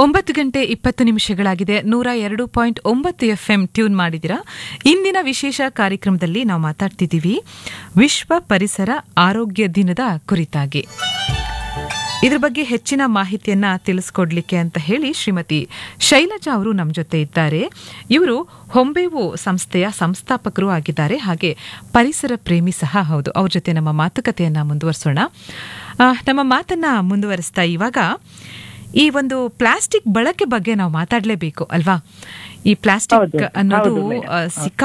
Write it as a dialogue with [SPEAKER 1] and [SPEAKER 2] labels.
[SPEAKER 1] ಒಂಬತ್ತು ಗಂಟೆ ಇಪ್ಪತ್ತು ನಿಮಿಷಗಳಾಗಿದೆ ನೂರ ಎರಡು ಪಾಯಿಂಟ್ ಒಂಬತ್ತು ಎಫ್ ಎಂ ಟ್ಯೂನ್ ಮಾಡಿದಿರಾ ಇಂದಿನ ವಿಶೇಷ ಕಾರ್ಯಕ್ರಮದಲ್ಲಿ ನಾವು ಮಾತಾಡ್ತಿದ್ದೀವಿ ವಿಶ್ವ ಪರಿಸರ ಆರೋಗ್ಯ ದಿನದ ಕುರಿತಾಗಿ ಇದ್ರ ಬಗ್ಗೆ ಹೆಚ್ಚಿನ ಮಾಹಿತಿಯನ್ನ ತಿಳಿಸ್ಕೊಡ್ಲಿಕ್ಕೆ ಅಂತ ಹೇಳಿ ಶ್ರೀಮತಿ ಶೈಲಜಾ ಅವರು ನಮ್ಮ ಜೊತೆ ಇದ್ದಾರೆ ಇವರು ಹೊಂಬೇವು ಸಂಸ್ಥೆಯ ಸಂಸ್ಥಾಪಕರು ಆಗಿದ್ದಾರೆ ಹಾಗೆ ಪರಿಸರ ಪ್ರೇಮಿ ಸಹ ಹೌದು ಅವ್ರ ಜೊತೆ ನಮ್ಮ ಮಾತುಕತೆಯನ್ನ ಮುಂದುವರಿಸೋಣ ಆ, ನಮ್ಮ ಮಾತನ್ನ ಮುಂದುವರಿಸ್ತಾ ಇವಾಗ ಈ ಒಂದು ಪ್ಲಾಸ್ಟಿಕ್ ಬಳಕೆ ಬಗ್ಗೆ ನಾವು ಮಾತಾಡಲೇಬೇಕು ಅಲ್ವಾ ಈ ಪ್ಲಾಸ್ಟಿಕ್
[SPEAKER 2] ಹೌದು,
[SPEAKER 1] ಅನ್ನೋದು
[SPEAKER 2] ಹೌದು ಮೇಡಮ್.
[SPEAKER 1] ಆ, ಸಿಕ್ಕ